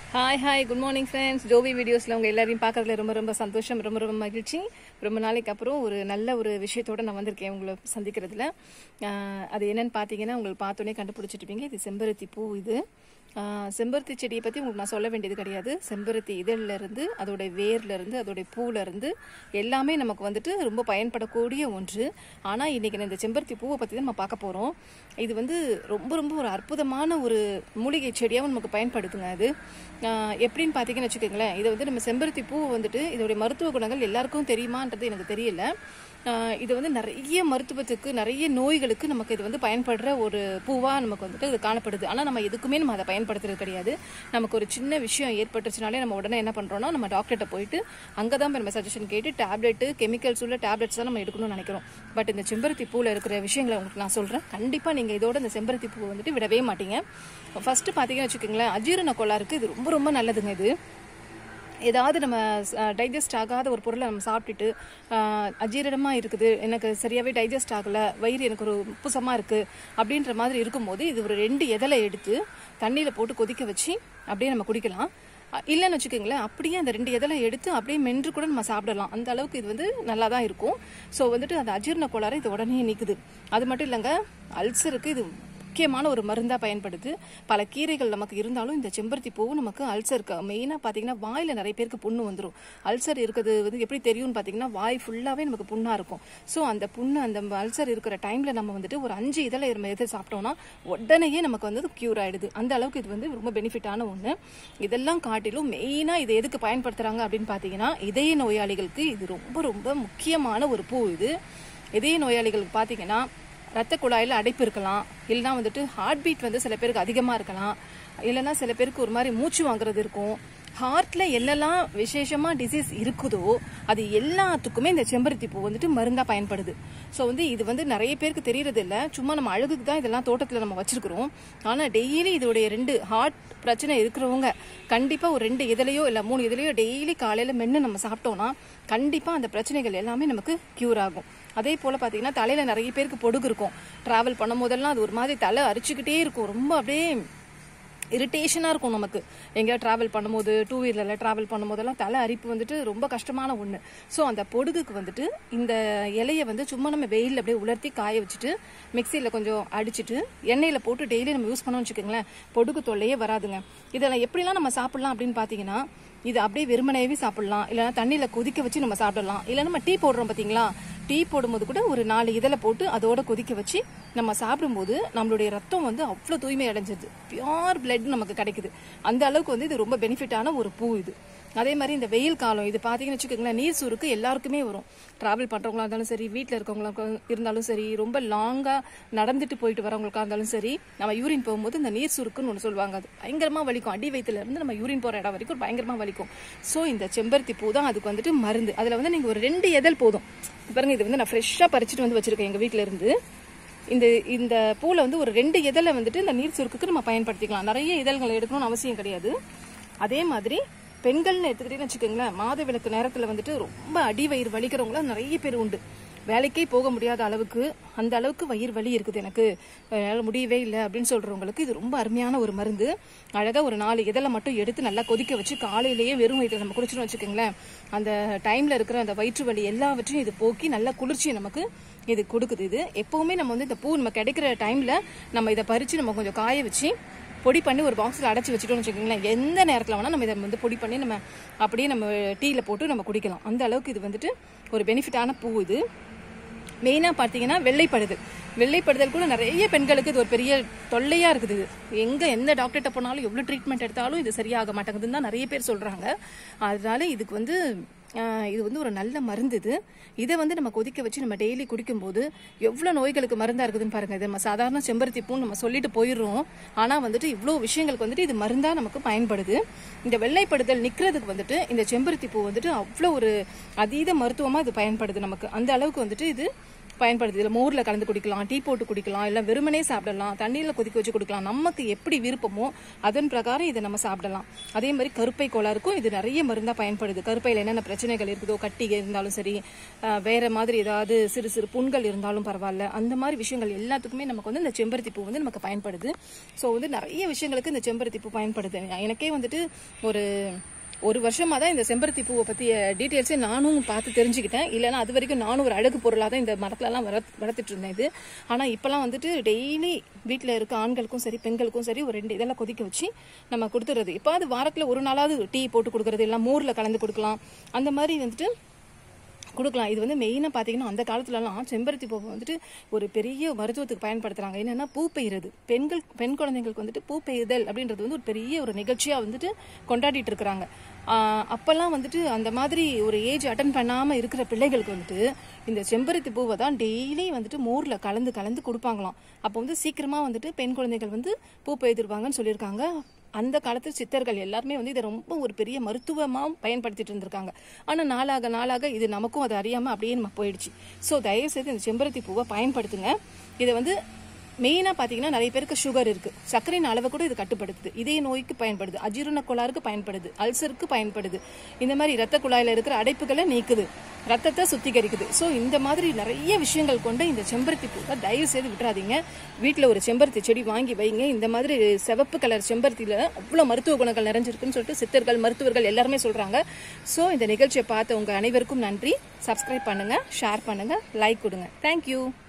hi hi good morning friends Jovi வீடியோஸில் உங்கள் எல்லாரையும் பார்க்கறதுல ரொம்ப ரொம்ப சந்தோஷம் ரொம்ப ரொம்ப மகிழ்ச்சி ரொம்ப நாளைக்கு அப்புறம் ஒரு நல்ல ஒரு விஷயத்தோட நான் வந்திருக்கேன் உங்களை சந்திக்கிறதுல ஆஹ் அது என்னன்னு பார்த்தீங்கன்னா உங்களுக்கு பார்த்தோன்னே கண்டுபிடிச்சிருப்பீங்க இது செம்பருத்தி பூ இது ஆஹ் செம்பருத்தி செடியை பற்றி உங்களுக்கு நான் சொல்ல வேண்டியது கிடையாது செம்பருத்தி இதழ்ல இருந்து அதோட வேர்ல இருந்து அதோட பூல இருந்து எல்லாமே நமக்கு வந்துட்டு ரொம்ப பயன்படக்கூடிய ஒன்று ஆனால் இன்னைக்கு நான் இந்த செம்பருத்தி பூவை பற்றி தான் நம்ம பார்க்க போகிறோம் இது வந்து ரொம்ப ரொம்ப ஒரு அற்புதமான ஒரு மூலிகை செடியாகவும் நமக்கு பயன்படுத்துங்க அது ஆஹ் எப்படின்னு பார்த்தீங்கன்னு வச்சுக்கோங்களேன் இதை வந்து நம்ம செம்பருத்தி பூ வந்துட்டு இதோடைய மருத்துவ குணங்கள் எல்லாருக்கும் தெரியுமான்றது எனக்கு தெரியல ஆஹ் இது வந்து நிறைய மருத்துவத்துக்கு நிறைய நோய்களுக்கு நமக்கு இது வந்து பயன்படுற ஒரு பூவா நமக்கு வந்துட்டு இது காணப்படுது ஆனால் நம்ம எதுக்குமே நம்ம அதை பயன்படுத்துறது கிடையாது நமக்கு ஒரு சின்ன விஷயம் ஏற்பட்டுச்சுனாலே நம்ம உடனே என்ன பண்றோம்னா நம்ம டாக்டர்கிட்ட போயிட்டு அங்கே தான் நம்ம சஜஷன் கேட்டு டேப்லெட்டு கெமிக்கல்ஸ் உள்ள டேப்லெட்ஸ் தான் நம்ம எடுக்கணும்னு நினைக்கிறோம் பட் இந்த செம்பருத்தி பூவில் இருக்கிற விஷயங்களை உங்களுக்கு நான் சொல்கிறேன் கண்டிப்பாக நீங்கள் இதோட இந்த செம்பருத்தி பூவை வந்துட்டு விடவே மாட்டீங்க ஃபர்ஸ்ட் பார்த்தீங்கன்னு வச்சுக்கோங்களேன் அஜீரண கோளாறுக்கு இது ரொம்ப ரொம்ப நல்லதுங்க இது ஏதாவது நம்ம டைஜஸ்ட் ஆகாத ஒரு பொருளை நம்ம சாப்பிட்டுட்டு அஜீரணமாக இருக்குது எனக்கு சரியாகவே டைஜஸ்ட் ஆகலை வயிறு எனக்கு ஒரு உப்புசமாக இருக்குது அப்படின்ற மாதிரி இருக்கும்போது இது ஒரு ரெண்டு எதலை எடுத்து தண்ணியில் போட்டு கொதிக்க வச்சு அப்படியே நம்ம குடிக்கலாம் அ, இல்லைன்னு வச்சுக்கோங்களேன் அப்படியே அந்த ரெண்டு எதலை எடுத்து அப்படியே மென்று கூட நம்ம சாப்பிடலாம் அந்த அளவுக்கு இது வந்து நல்லா தான் இருக்கும் ஸோ வந்துட்டு அந்த அஜீரண கோளாறு இது உடனே நிற்குது அது மட்டும் இல்லைங்க அல்சருக்கு இது முக்கியமான ஒரு மருந்தாக பயன்படுது பல கீரைகள் நமக்கு இருந்தாலும் இந்த செம்பருத்தி பூவும் நமக்கு அல்சருக்கு மெயினாக பார்த்தீங்கன்னா வாயில் நிறைய பேருக்கு புண்ணு வந்துடும் அல்சர் இருக்கிறது வந்து எப்படி தெரியும்னு பார்த்தீங்கன்னா வாய் ஃபுல்லாகவே நமக்கு புண்ணாக இருக்கும் ஸோ அந்த புண்ணு அந்த அல்சர் இருக்கிற டைமில் நம்ம வந்துட்டு ஒரு அஞ்சு இதில் நம்ம எது சாப்பிட்டோம்னா உடனேயே நமக்கு வந்து க்யூர் ஆயிடுது அந்த அளவுக்கு இது வந்து ரொம்ப பெனிஃபிட்டான ஒன்று இதெல்லாம் காட்டிலும் மெயினாக இதை எதுக்கு பயன்படுத்துகிறாங்க அப்படின்னு பார்த்தீங்கன்னா இதய நோயாளிகளுக்கு இது ரொம்ப ரொம்ப முக்கியமான ஒரு பூ இது இதய நோயாளிகளுக்கு பார்த்தீங்கன்னா ரத்த குழாயில் அடைப்பு இருக்கலாம் இல்லைனா வந்துட்டு ஹார்ட் பீட் வந்து சில பேருக்கு அதிகமாக இருக்கலாம் இல்லைன்னா சில பேருக்கு ஒரு மாதிரி மூச்சு வாங்குறது இருக்கும் ஹார்ட்ல என்னெல்லாம் விசேஷமா டிசீஸ் இருக்குதோ அது எல்லாத்துக்குமே இந்த செம்பருத்தி பூ வந்துட்டு மருந்தா பயன்படுது ஸோ வந்து இது வந்து நிறைய பேருக்கு தெரியறது இல்ல சும்மா நம்ம அழகுக்கு தான் இதெல்லாம் தோட்டத்தில் நம்ம வச்சிருக்கிறோம் ஆனால் டெய்லி இதோடைய ரெண்டு ஹார்ட் பிரச்சனை இருக்கிறவங்க கண்டிப்பாக ஒரு ரெண்டு இதழையோ இல்லை மூணு இதழையோ டெய்லி காலையில் மென்று நம்ம சாப்பிட்டோம்னா கண்டிப்பாக அந்த பிரச்சனைகள் எல்லாமே நமக்கு க்யூர் ஆகும் அதே போல் பார்த்தீங்கன்னா தலையில் நிறைய பேருக்கு பொடுகு இருக்கும் ட்ராவல் பண்ணும் போதெல்லாம் அது ஒரு மாதிரி தலை அரிச்சுக்கிட்டே இருக்கும் ரொம்ப அப்படியே இரிட்டேஷனாக இருக்கும் நமக்கு எங்கேயாவது ட்ராவல் பண்ணும்போது டூ வீலரில் ட்ராவல் பண்ணும்போதெல்லாம் தலை அரிப்பு வந்துட்டு ரொம்ப கஷ்டமான ஒன்று ஸோ அந்த பொடுகுக்கு வந்துட்டு இந்த இலையை வந்து சும்மா நம்ம வெயிலில் அப்படியே உலர்த்தி காய வச்சுட்டு மிக்சியில் கொஞ்சம் அடிச்சிட்டு எண்ணெயில் போட்டு டெய்லி நம்ம யூஸ் பண்ணோம்னு வச்சுக்கோங்களேன் பொடுகு தொல்லையே வராதுங்க இதெல்லாம் எப்படிலாம் நம்ம சாப்பிடலாம் அப்படின்னு பார்த்தீங்கன்னா இது அப்படியே வெறுமனையவே சாப்பிடலாம் இல்லைன்னா தண்ணியில் கொதிக்க வச்சு நம்ம சாப்பிடலாம் இல்லை நம்ம டீ போடுறோம் பார்த்தீங்களா டீ போடும்போது கூட ஒரு நாலு இதழை போட்டு அதோட கொதிக்க வச்சு நம்ம சாப்பிடும்போது நம்மளுடைய ரத்தம் வந்து அவ்வளோ தூய்மை அடைஞ்சிது பியோர் பிளட் நமக்கு கிடைக்குது அந்த அளவுக்கு வந்து இது ரொம்ப பெனிஃபிட்டான ஒரு பூ இது அதே மாதிரி இந்த வெயில் காலம் இது பார்த்தீங்கன்னு வச்சுக்கோங்களேன் நீர் சுருக்கு எல்லாருக்குமே வரும் ட்ராவல் பண்ணுறவங்களா இருந்தாலும் சரி வீட்டில் இருக்கவங்களா இருந்தாலும் சரி ரொம்ப லாங்காக நடந்துட்டு போயிட்டு வரவங்களுக்கா இருந்தாலும் சரி நம்ம யூரின் போகும்போது இந்த நீர் சுருக்குன்னு ஒன்று சொல்லுவாங்க அது பயங்கரமாக வலிக்கும் அடி வயிற்றுல இருந்து நம்ம யூரின் போகிற இடம் வரைக்கும் பயங்கரமாக வலிக்கும் ஸோ இந்த செம்பருத்தி பூ தான் அதுக்கு வந்துட்டு மருந்து அதில் வந்து நீங்கள் ஒரு ரெண்டு எதல் போதும் பாருங்க இது வந்து நான் ஃப்ரெஷ்ஷாக பறிச்சுட்டு வந்து வச்சிருக்கேன் எங்கள் வீட்டில இருந்து இந்த இந்த பூவில் வந்து ஒரு ரெண்டு இதழை வந்துட்டு இந்த நீர் சுருக்குக்கு நம்ம பயன்படுத்திக்கலாம் நிறைய இதழ்களை எடுக்கணும்னு அவசியம் கிடையாது அதே மாதிரி பெண்கள்னு எடுத்துக்கிட்டேன்னு வச்சுக்கோங்களேன் மாத விளக்கு நேரத்தில் வந்துட்டு ரொம்ப அடி வயிறு வலிக்கிறவங்களாம் நிறைய பேர் உண்டு வேலைக்கே போக முடியாத அளவுக்கு அந்த அளவுக்கு வயிறு வலி இருக்குது எனக்கு என்னால் முடியவே இல்லை அப்படின்னு சொல்றவங்களுக்கு இது ரொம்ப அருமையான ஒரு மருந்து அழகாக ஒரு நாலு இதழை மட்டும் எடுத்து நல்லா கொதிக்க வச்சு காலையிலேயே வெறும் வயிற்றில் நம்ம குடிச்சிட்டு வச்சுக்கோங்களேன் அந்த டைமில் இருக்கிற அந்த வயிற்று வலி எல்லாவற்றையும் இது போக்கி நல்ல குளிர்ச்சியை நமக்கு இது கொடுக்குது இது எப்பவுமே நம்ம வந்து இந்த பூ நம்ம கிடைக்கிற டைமில் நம்ம இதை பறித்து நம்ம கொஞ்சம் காய வச்சு பொடி பண்ணி ஒரு பாக்ஸில் அடைச்சி வச்சுட்டோம்னு வச்சுக்கோங்களேன் எந்த நேரத்தில் வேணால் நம்ம இதை வந்து பொடி பண்ணி நம்ம அப்படியே நம்ம டீயில் போட்டு நம்ம குடிக்கலாம் அந்த அளவுக்கு இது வந்துட்டு ஒரு பெனிஃபிட்டான பூ இது மெயினாக பார்த்தீங்கன்னா வெள்ளைப்படுதல் வெள்ளைப்படுதல் கூட நிறைய பெண்களுக்கு இது ஒரு பெரிய தொல்லையாக இருக்குது இது எங்கே எந்த டாக்டர்கிட்ட போனாலும் எவ்வளோ ட்ரீட்மெண்ட் எடுத்தாலும் இது சரியாக மாட்டேங்குதுன்னு தான் நிறைய பேர் சொல்கிறாங்க அதனால இதுக்கு வந்து ஆஹ், இது வந்து ஒரு நல்ல மருந்து இது இதை வந்து நம்ம கொதிக்க வச்சு நம்ம டெய்லி குடிக்கும்போது எவ்வளோ நோய்களுக்கு மருந்தாக இருக்குதுன்னு பாருங்க இது நம்ம சாதாரண செம்பருத்தி பூன்னு நம்ம சொல்லிட்டு போயிடுறோம் ஆனால் வந்துட்டு இவ்வளோ விஷயங்களுக்கு வந்துட்டு இது மருந்தாக நமக்கு பயன்படுது இந்த வெள்ளைப்படுதல் நிற்கிறதுக்கு வந்துட்டு இந்த செம்பருத்தி பூ வந்துட்டு அவ்வளோ ஒரு அதீத மருத்துவமாக இது பயன்படுது நமக்கு அந்த அளவுக்கு வந்துட்டு இது பயன்படுது இதில் மோரில் கலந்து குடிக்கலாம் டீ போட்டு குடிக்கலாம் இல்லை வெறுமனே சாப்பிடலாம் தண்ணியில் கொதிக்க வச்சு கொடுக்கலாம் நமக்கு எப்படி விருப்பமோ அதன் பிரகாரம் இதை நம்ம சாப்பிடலாம் அதே மாதிரி கருப்பை கோளாறுக்கும் இது நிறைய மருந்தாக பயன்படுது கருப்பையில் என்னென்ன பிரச்சனைகள் இருக்குதோ கட்டி இருந்தாலும் சரி அஹ், வேற மாதிரி ஏதாவது சிறு சிறு புண்கள் இருந்தாலும் பரவாயில்ல அந்த மாதிரி விஷயங்கள் எல்லாத்துக்குமே நமக்கு வந்து இந்த செம்பருத்தி பூ வந்து நமக்கு பயன்படுது ஸோ வந்து நிறைய விஷயங்களுக்கு இந்த செம்பருத்தி பூ பயன்படுது எனக்கே வந்துட்டு ஒரு ஒரு வருஷமா தான் இந்த செம்பருத்தி பூவை பற்றிய டீட்டெயில்ஸே நானும் பார்த்து தெரிஞ்சுக்கிட்டேன் இல்லைன்னா அது வரைக்கும் நானும் ஒரு அழகு பொருளாக தான் இந்த மரத்துலலாம் வள வளர்த்துட்டு இருந்தேன் இது ஆனால் இப்போலாம் வந்துட்டு டெய்லி வீட்டில் இருக்க ஆண்களுக்கும் சரி பெண்களுக்கும் சரி ஒரு ரெண்டு இதெல்லாம் கொதிக்க வச்சு நம்ம கொடுத்துறது இப்போ அது வாரத்தில் ஒரு நாளாவது டீ போட்டு கொடுக்குறது எல்லாம் மோரில் கலந்து கொடுக்கலாம் அந்த மாதிரி வந்துட்டு கொடுக்கலாம் இது வந்து மெயினாக பார்த்தீங்கன்னா அந்த காலத்துலலாம் செம்பருத்தி பூவை வந்துட்டு ஒரு பெரிய மருத்துவத்துக்கு பயன்படுத்துகிறாங்க என்னென்னா பூ பெய்யுறது பெண்கள் பெண் குழந்தைங்களுக்கு வந்துட்டு பூ பெய்யுதல் அப்படின்றது வந்து ஒரு பெரிய ஒரு நிகழ்ச்சியாக வந்துட்டு கொண்டாடிட்டு இருக்கிறாங்க ஆஹ் அப்பெல்லாம் வந்துட்டு அந்த மாதிரி ஒரு ஏஜ் அட்டன் பண்ணாமல் இருக்கிற பிள்ளைகளுக்கு வந்துட்டு இந்த செம்பருத்தி பூவை தான் டெய்லி வந்துட்டு மோரில் கலந்து கலந்து கொடுப்பாங்களாம் அப்போ வந்து சீக்கிரமாக வந்துட்டு பெண் குழந்தைகள் வந்து பூ பெய்திருவாங்கன்னு சொல்லியிருக்காங்க அந்த காலத்து சித்தர்கள் எல்லாருமே வந்து இதை ரொம்ப ஒரு பெரிய மருத்துவமாக பயன்படுத்திட்டு இருந்திருக்காங்க ஆனால் நாளாக நாளாக இது நமக்கும் அது அறியாமல் அப்படியே நம்ம போயிடுச்சு ஸோ தயவுசெய்து இந்த செம்பருத்தி பூவை பயன்படுத்துங்க இதை வந்து மெயினாக பார்த்தீங்கன்னா நிறைய பேருக்கு சுகர் இருக்குது சர்க்கரையின் அளவை கூட இது கட்டுப்படுத்துது இதய நோய்க்கு பயன்படுது அஜீரண கோளாறுக்கு பயன்படுது அல்சருக்கு பயன்படுது இந்த மாதிரி இரத்த குழாயில் இருக்கிற அடைப்புகளை நீக்குது ரத்தத்தை சுத்திகரிக்குது ஸோ இந்த மாதிரி நிறைய விஷயங்கள் கொண்ட இந்த செம்பருத்தி பூவை தயவு செய்து விட்டுறாதீங்க வீட்டில் ஒரு செம்பருத்தி செடி வாங்கி வைங்க இந்த மாதிரி சிவப்பு கலர் செம்பருத்தியில் அவ்வளோ மருத்துவ குணங்கள் நிறைஞ்சிருக்குன்னு சொல்லிட்டு சித்தர்கள் மருத்துவர்கள் எல்லாருமே சொல்கிறாங்க ஸோ இந்த நிகழ்ச்சியை பார்த்த உங்கள் அனைவருக்கும் நன்றி சப்ஸ்கிரைப் பண்ணுங்கள் ஷேர் பண்ணுங்கள் லைக் கொடுங்க தேங்க்யூ